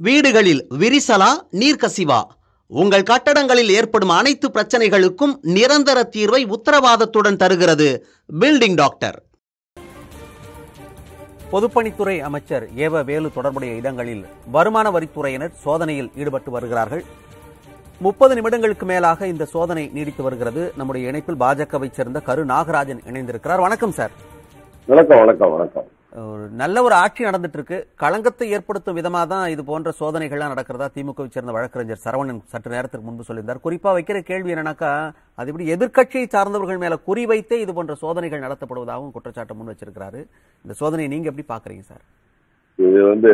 வீடுகளில் விரிசலா நீர்க்கசிவா உங்கள் கட்டடங்களில் ஏற்படும் அனைத்து பிரச்சனைகளுக்கும் நிரந்தர தீர்வை உத்தரவாதத்துடன் தருகிறது பில்டிங் டாக்டர் பொதுப்பணித்துறை அமைச்சர் ஏவ வேலு தொடர்புடைய இடங்களில் வருமான வரித்துறையினர் சோதனையில் ஈடுபட்டு வருகிறார்கள் முப்பது நிமிடங்களுக்கு மேலாக இந்த சோதனை நீடித்து வருகிறது நம்முடைய இணைப்பில் பாஜகவை சேர்ந்த கரு நாகராஜன் இணைந்திருக்கிறார் வணக்கம் சார் வணக்கம் வணக்கம் வணக்கம் ஒரு நல்ல ஒரு ஆட்சி நடந்துட்டு இருக்கு களங்கத்தை ஏற்படுத்தும் விதமா தான் இது போன்ற சோதனைகள்லாம் நடக்கிறதா திமுகவை சேர்ந்த வழக்கறிஞர் சரவணன் சற்று நேரத்துக்கு முன்பு சொல்லியிருந்தார் குறிப்பா வைக்கிற கேள்வி என்னன்னாக்கா அது இப்படி எதிர்க்கட்சியை சார்ந்தவர்கள் மேல குறிவைத்தே இது போன்ற சோதனைகள் நடத்தப்படுவதாகவும் குற்றச்சாட்டு முன் வச்சிருக்கிறாரு இந்த சோதனையை நீங்க எப்படி பாக்குறீங்க சார் இது வந்து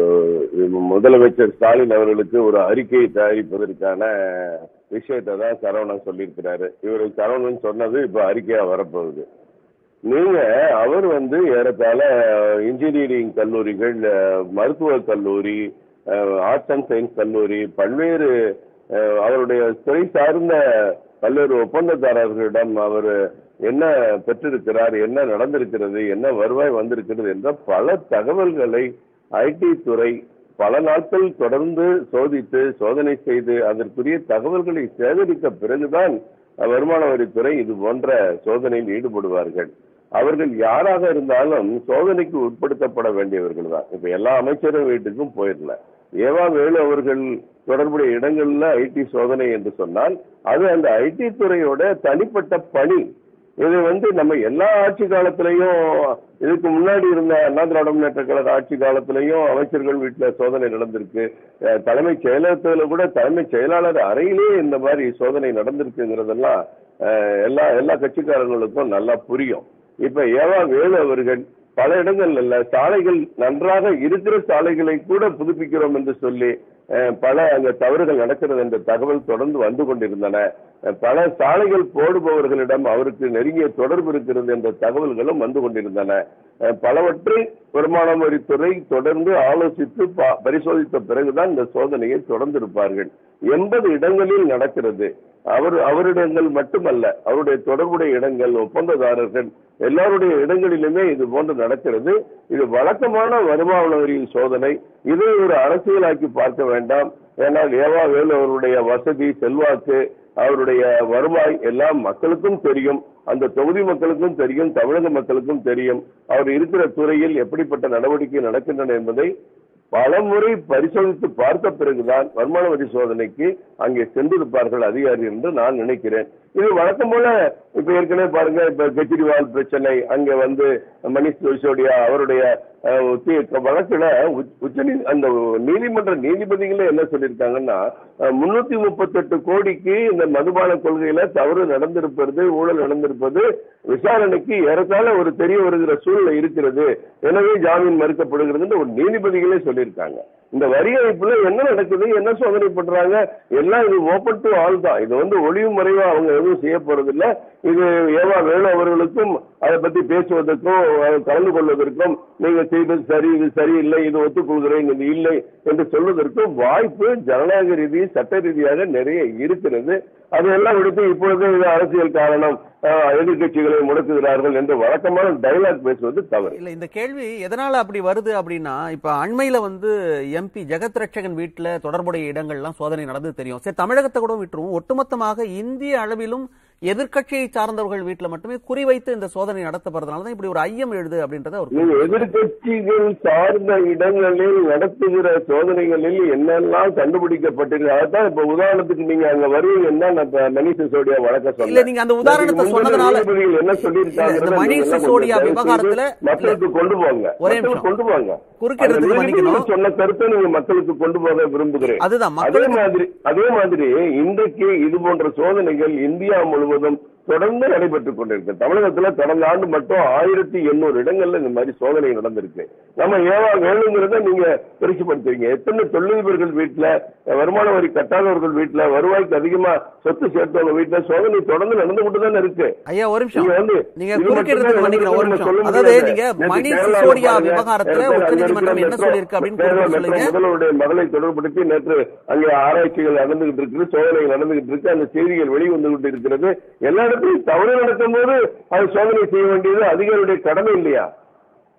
அஹ், முதலமைச்சர் ஸ்டாலின் அவர்களுக்கு ஒரு அறிக்கையை தயாரிப்பதற்கான விஷயத்தை தான் சரவணன் சொல்லியிருக்கிறாரு இவர் சரவணன் சொன்னது இப்ப அறிக்கையா வரப்போகுது நீங்க அவர் வந்து ஏறத்தாழ இன்ஜினியரிங் கல்லூரிகள் அஹ், மருத்துவக் கல்லூரி ஆர்ட்ஸ் அண்ட் சயின்ஸ் கல்லூரி பல்வேறு அஹ், அவருடைய துறை சார்ந்த பல்வேறு ஒப்பந்ததாரர்களிடம் அவர் என்ன பெற்றிருக்கிறார் என்ன நடந்திருக்கிறது என்ன வருவாய் வந்திருக்கிறது என்ற பல தகவல்களை ஐடி துறை பல நாட்கள் தொடர்ந்து சோதித்து சோதனை செய்து அதற்குரிய தகவல்களை சேகரித்த பிறகுதான் வருமான வரித்துறை இது போன்ற சோதனையில் ஈடுபடுவார்கள் அவர்கள் யாராக இருந்தாலும் சோதனைக்கு உட்படுத்தப்பட வேண்டியவர்கள் தான் இப்ப எல்லா அமைச்சரும் வீட்டுக்கும் போயிடல ஏவா வேலு அவர்கள் தொடர்புடைய இடங்கள்ல ஐடி சோதனை என்று சொன்னால் அது அந்த ஐடி துறையோட தனிப்பட்ட பணி இது வந்து நம்ம எல்லா ஆட்சி காலத்திலையும் இதுக்கு முன்னாடி இருந்த அண்ணா திராவிட முன்னேற்ற கழக ஆட்சி காலத்திலையும் அமைச்சர்கள் வீட்டுல சோதனை நடந்திருக்கு அஹ் தலைமைச் செயலகத்துல கூட தலைமைச் செயலாளர் அறையிலேயே இந்த மாதிரி சோதனை நடந்திருக்குங்கிறதெல்லாம் அஹ் எல்லா எல்லா கட்சிக்காரங்களுக்கும் நல்லா புரியும் இப்ப ஏவா வேலு அவர்கள் பல இடங்கள்ல சாலைகள் நன்றாக இருக்கிற சாலைகளை கூட புதுப்பிக்கிறோம் என்று சொல்லி அஹ், பல அங்க தவறுகள் நடக்கிறது என்ற தகவல் தொடர்ந்து வந்து கொண்டிருந்தன அஹ், பல சாலைகள் போடுபவர்களிடம் அவருக்கு நெருங்கிய தொடர்பு இருக்கிறது என்ற தகவல்களும் வந்து கொண்டிருந்தன அஹ், பலவற்றை வருமான வரித்துறை தொடர்ந்து ஆலோசித்து பா- பரிசோதித்த பிறகுதான் இந்த சோதனையை தொடர்ந்து இருப்பார்கள் எண்பது இடங்களில் நடக்கிறது அவர் அவரிடங்கள் மட்டுமல்ல அவருடைய தொடர்புடைய இடங்கள் ஒப்பந்ததாரர்கள் எல்லாருடைய இடங்களிலுமே இது போன்று நடக்கிறது இது வழக்கமான வருமான வரி சோதனை இதை ஒரு அரசியலாக்கி பார்க்க வேண்டாம் ஏனால் ஏவா வேலு அவருடைய வசதி செல்வாக்கு அவருடைய வருவாய் எல்லாம் மக்களுக்கும் தெரியும் அந்த தொகுதி மக்களுக்கும் தெரியும் தமிழக மக்களுக்கும் தெரியும் அவர் இருக்கிற துறையில் எப்படிப்பட்ட நடவடிக்கை நடக்கின்றன என்பதை பலமுறை பரிசோதித்து பார்த்த பிறகுதான் வருமான வரி சோதனைக்கு அங்கே சென்றிருப்பார்கள் அதிகாரி என்று நான் நினைக்கிறேன் இது வழக்கம் போல இப்ப ஏற்கனவே பாருங்க இப்ப கெஜ்ரிவால் பிரச்சனை அங்க வந்து மணிஷ் சிசோடியா அவருடைய அஹ், உத்தி- வழக்குல உச்ச- உச்ச நீ- அந்த நீதிமன்ற நீதிபதிகளே என்ன சொல்லியிருக்காங்கன்னா முன்னூத்தி முப்பத்தெட்டு கோடிக்கு இந்த மதுபான கொள்கையில தவறு நடந்திருப்பது ஊழல் நடந்திருப்பது விசாரணைக்கு ஏறத்தாழ ஒரு தெரிய வருகிற சூழ்நிலை இருக்கிறது எனவே ஜாமீன் மறுக்கப்படுகிறது ஒரு நீதிபதிகளே சொல்லியிருக்காங்க இந்த வரி அமைப்புல என்ன நடக்குது என்ன சோதனை பண்றாங்க எல்லாம் இது ஓப்பன் டு ஆல் தான் இது வந்து ஒளிவு மறைவா அவங்க எதுவும் செய்ய போறது இல்ல இது ஏவா வேலு அவர்களுக்கும் அதை பத்தி பேசுவதற்கும் அதை கலந்து கொள்வதற்கும் நீங்க செய்தது சரி இது சரியில்லை இது ஒத்துக்கொள்கிறேன் இது இல்லை என்று சொல்வதற்கும் வாய்ப்பு ஜனநாயக ரீதி சட்ட ரீதியாக நிறைய இருக்கிறது அதையெல்லாம் விடுத்து இப்பொழுது இது அரசியல் காரணம் அஹ், எதிர்க்கட்சிகளை முடக்குகிறார்கள் என்று வழக்கமான டைலாக் பேசுவது தவறு இல்ல இந்த கேள்வி எதனால அப்படி வருது அப்படின்னா இப்ப அண்மையில வந்து எம்பி ஜெகத் ரட்சகன் வீட்டுல தொடர்புடைய இடங்கள்லாம் சோதனை நடந்து தெரியும் சரி தமிழகத்தை கூட விட்டுருவோம் ஒட்டுமொத்தமாக இந்திய அளவிலும் எதிர்க்கட்சியை சார்ந்தவர்கள் வீட்டுல மட்டுமே குறிவைத்து இந்த சோதனை நடத்தப்படுறதுனால தான் இப்படி ஒரு ஐயம் எழுது அப்படின்றத அவர் நீங்க எதிர்கட்சிகள் சார்ந்த இடங்களில் நடத்துகிற சோதனைகளில் என்னெல்லாம் கண்டுபிடிக்கப்பட்டிருக்கு அதான் இப்ப உதாரணத்துக்கு நீங்க அங்க வருவீங்கன்னா நான் இப்ப மணி சிசோடியா வழக்க இல்ல சொன்னேன் நீங்க அந்த உதாரணத்தை இதுக்கு சொன்னதுனால முந்தின நீதிபதிகள் என்ன இல்ல, சொல்லியிருக்காங்க இந்த மணீஷ் சிசோடியா விவகாரத்துல மக்களுக்கு கொண்டு போங்க ஒரே மக்களுக்கு நிமிஷம். கொண்டு போங்க குறுக்கிடுறதுக்கு அந்த மன்னிக்கணும். நீதிபதிகள் சொன்ன கருத்தை நீங்க மக்களுக்கு கொண்டு போக விரும்புகிறேன் அதுதான் அதே மக்களுக்கு மாதிரி அதே மாதிரி இன்றைக்கு இது போன்ற சோதனைகள் இந்தியா முழுவதும் தொடர்ந்து நடைபெற்றுக் கொண்டிருக்கு தமிழகத்துல கடந்த ஆண்டு மட்டும் ஆயிரத்தி எண்ணூறு இடங்கள்ல இந்த மாதிரி சோதனை நடந்திருக்கு நம்ம ஏவா வேணுங்கிறத நீங்க பெருசுப்படுத்துறீங்க எத்தனை தொழிலதிபர்கள் வீட்டுல வருமான வரி கட்டாதவர்கள் வீட்டுல வருவாய்க்கு அதிகமா சொத்து சேர்த்தவங்க வீட்டுல சோதனை தொடர்ந்து நடந்து கொண்டு தானே இருக்கு ஐயா ஒரு நிமிஷம் நீங்க வந்து நீங்க இது குறுக்கிடுறதுக்கு மட்டும் மன்னிக்கிறேன் ஒரு நம்ம நிமிஷம் சொல்ல அதாவது முடியாது. நீங்க நேத்து மணி கேரளால சிசோடியா பாருங்க, விவகாரத்துல நேத்து அங்க உச்சநீதிமன்றம் இருக்கிற என்ன மெட்ரோ- சொல்லியிருக்கு அப்படின்னு கேரளா குறிப்பிட்டு மெட்ரோ சொல்லுங்க முதல்வருடைய மகளை தொடர்படுத்தி நேற்று அங்கே ஆராய்ச்சிகள் நடந்துகிட்டு இருக்கு சோதனைகள் நடந்துகிட்டு இருக்கு அந்த செய்திகள் வெளிவந்து கொண்டு இருக்கிறது எல்லா இடத்துலையும் தவறு நடக்கும் போது அது சோதனை செய்ய வேண்டியது அதிகாரியுடைய கடமை இல்லையா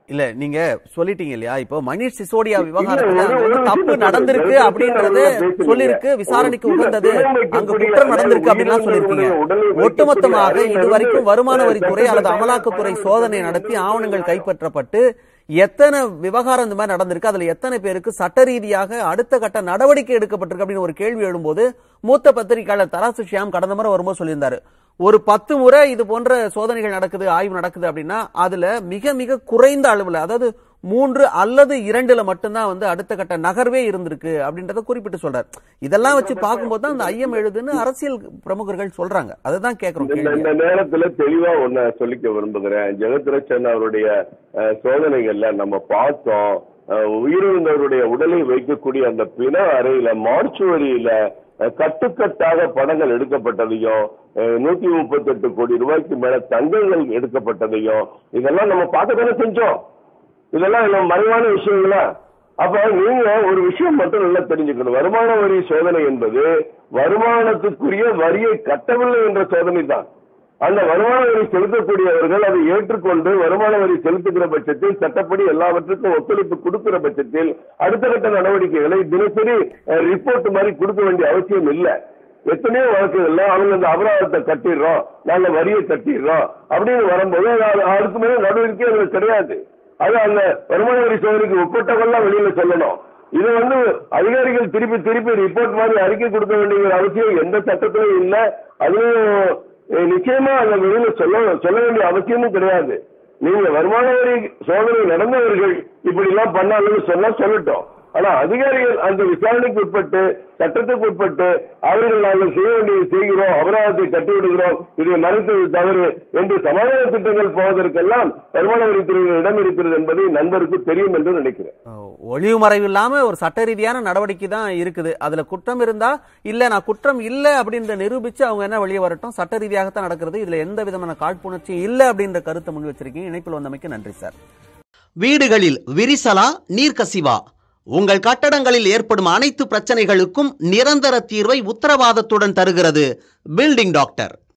இல்ல நீங்க சொல்லிட்டீங்க இல்லையா இப்போ மணிஷ் சிசோடியா விவகாரத்துல ஒரு- அங்க ஒரு வந்து விஷயத்தை தப்பு சொல்றேன். நடந்திருக்கு வெறும் அப்படின்றது பேசுறீங்க. சொல்லிருக்கு விசாரணைக்கு ஒரு உகந்தது உடல் அங்க வைக்கக்கூடிய குற்றம் நடந்திருக்கு அப்படின்லாம் உடல் சொல்லியிருக்கீங்க உடல் வைக்கக்கூடிய ஒட்டுமொத்தமாக அறையிலிருந்து இதுவரைக்கும் வருமான வரித்துறை அல்லது சட்டப்படி அமலாக்கத்துறை சோதனை நடத்தி ஆவணங்கள் கைப்பற்றப்பட்டு எத்தனை விவகாரம் இந்த மாதிரி நடந்திருக்கு அதுல எத்தனை பேருக்கு சட்ட ரீதியாக அடுத்த கட்ட நடவடிக்கை எடுக்கப்பட்டிருக்கு அப்படின்னு ஒரு கேள்வி எழும்போது மூத்த பத்திரிகையாளர் தராசு ஷியாம் கடந்த முறை வரும்போது சொல்லியிருந்தாரு ஒரு பத்து முறை இது போன்ற சோதனைகள் நடக்குது ஆய்வு நடக்குது அப்படின்னா அதுல மிக மிக குறைந்த அளவுல அதாவது மூன்று அல்லது இரண்டுல மட்டும்தான் வந்து அடுத்த கட்ட நகர்வே இருந்திருக்கு அப்படின்றத குறிப்பிட்டு சொல்றாரு இதெல்லாம் வச்சு பார்க்கும்போது தான் அந்த ஐயம் எழுதுன்னு அரசியல் பிரமுகர்கள் சொல்றாங்க அதுதான் கேட்கிறோம் இந்த கேள்வி இந்த நேரத்துல தெளிவா ஒண்ண சொல்லிக்க விரும்புகிறேன் ஜெகத்ரட்சன் அவருடைய அஹ், சோதனைகள்ல நம்ம பார்த்தோம் அஹ், உயிரிழந்தவருடைய உடலை வைக்கக்கூடிய அந்த பிண அறையில மார்ச்சுவரியில அஹ், கட்டுக்கட்டாக படங்கள் எடுக்கப்பட்டதையும் அஹ், நூத்தி முப்பத்தி எட்டு கோடி ரூபாய்க்கு மேல தங்கங்கள் எடுக்கப்பட்டதையும் இதெல்லாம் நம்ம பார்க்க தானே செஞ்சோம் இதெல்லாம் நம்ம மறைவான விஷயங்களா அப்ப நீங்க ஒரு விஷயம் மட்டும் நல்லா தெரிஞ்சுக்கணும் வருமான வரி சோதனை என்பது வருமானத்துக்குரிய வரியை கட்டவில்லை என்ற சோதனை தான் அந்த வருமான வரி செலுத்தக்கூடியவர்கள் அதை ஏற்றுக்கொண்டு வருமான வரி செலுத்துகிற பட்சத்தில் சட்டப்படி எல்லாவற்றுக்கும் ஒத்துழைப்பு கொடுக்கிற பட்சத்தில் அடுத்த கட்ட நடவடிக்கைகளை தினசரி ரிப்போர்ட் மாதிரி கொடுக்க வேண்டிய அவசியம் இல்லை எத்தனையோ வழக்குகள்ல அவங்க அந்த அபராதத்தை கட்டிடுறோம் நாங்க வரியை கட்டிடுறோம் அப்படின்னு வரும்போது அது- அதுக்கு மேல நடவடிக்கை அதுல கிடையாது அது அந்த வருமான வரி சோதனைக்கு உட்பட்டவங்கலாம் வெளியில சொல்லணும் இது வந்து அதிகாரிகள் திருப்பி திருப்பி ரிப்போர்ட் மாதிரி அறிக்கை கொடுக்க வேண்டிய அவசியம் எந்த சட்டத்திலும் இல்ல அதுவும் அஹ், நிச்சயமா அந்த வெளியில சொல்ல சொல்ல வேண்டிய அவசியமும் கிடையாது நீங்க வருமான வரி சோதனை நடந்தவர்கள் இப்படி எல்லாம் பண்ணாங்கன்னு சொன்னா சொல்லட்டும் ஆனா அதிகாரிகள் அந்த விசாரணைக்கு உட்பட்டு சட்டத்துக்கு உட்பட்டு அவர்கள் நாங்கள் செய்ய வேண்டியது செய்கிறோம் அபராதத்தை கட்டி விடுகிறோம் இதை மறைத்தது தவறு என்று சமாதான திட்டங்கள் போவதற்கெல்லாம் வருமான வரித்துறையில் இடம் இருக்கிறது என்பதை நண்பருக்கு தெரியும் என்று நினைக்கிறேன் ஒளிவு மறைவு இல்லாம ஒரு சட்ட ரீதியான நடவடிக்கை தான் இருக்குது அதுல குற்றம் இருந்தா இல்ல நான் குற்றம் இல்ல அப்படின்ற நிரூபிச்சு அவங்க என்ன வெளியே வரட்டும் சட்ட ரீதியாகத்தான் நடக்கிறது இதுல எந்த விதமான காழ்ப்புணர்ச்சியும் இல்ல அப்படின்ற கருத்தை முன் வச்சிருக்கீங்க இணைப்பில் வந்தமைக்கு நன்றி சார் வீடுகளில் விரிசலா நீர்க்கசிவா உங்கள் கட்டடங்களில் ஏற்படும் அனைத்து பிரச்சனைகளுக்கும் நிரந்தர தீர்வை உத்தரவாதத்துடன் தருகிறது பில்டிங் டாக்டர்